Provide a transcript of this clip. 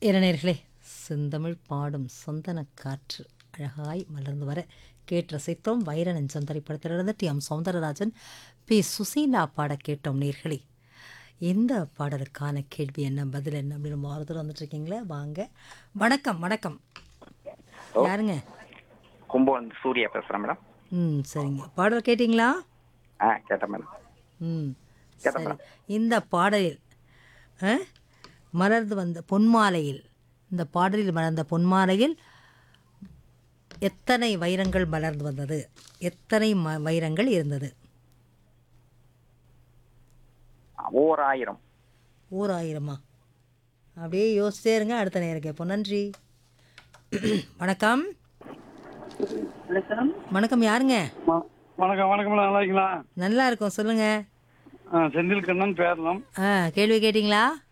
இளைஞர்களே செந்தமிழ் பாடும் சந்தன காற்று அழகாய் மலர்ந்து வர கேட்டு ரசித்தோம் வைர நெஞ்சம் திரைப்படத்திலிருந்து T M Soundararajan P Susheela பாட கேட்டோம் நேர்களே இந்த பாடலுக்கான கேள்வி என்ன பதில் என்ன அப்படின்னு மாறுதல் வந்துட்டு இருக்கீங்களே வாங்க வணக்கம் வணக்கம் யாருங்க கும்பகோணம் சூர்யா பேசுறேன் மேடம் ம் சரிங்க பாடல் கேட்டிங்களா ஆ கேட்டேன் மேடம் ம் கேட்டேன் சரி இந்த பாடலில் ஆ, மலர்ந்து வந்த பொன்மாலையில் இந்த பாடலில் மலர்ந்த பொன்மாலையில் எத்தனை வைரங்கள் மலர்ந்து வந்தது எத்தனை ம வைரங்கள் இருந்தது ஓர் ஆயிரம் ஓர் ஆயிரமா அப்படியே யோசிச்சே இருங்க அடுத்த நேரம் கேட்போம் நன்றி வணக்கம் வணக்கம் யாருங்க வ- வணக்கம் வணக்கம் நல்லா இருக்கீங்களா நல்லா இருக்கோம் சொல்லுங்க ஆ, செந்தில் கண்ணன் பேரலாம் ஆ கேள்வி கேட்டிங்களா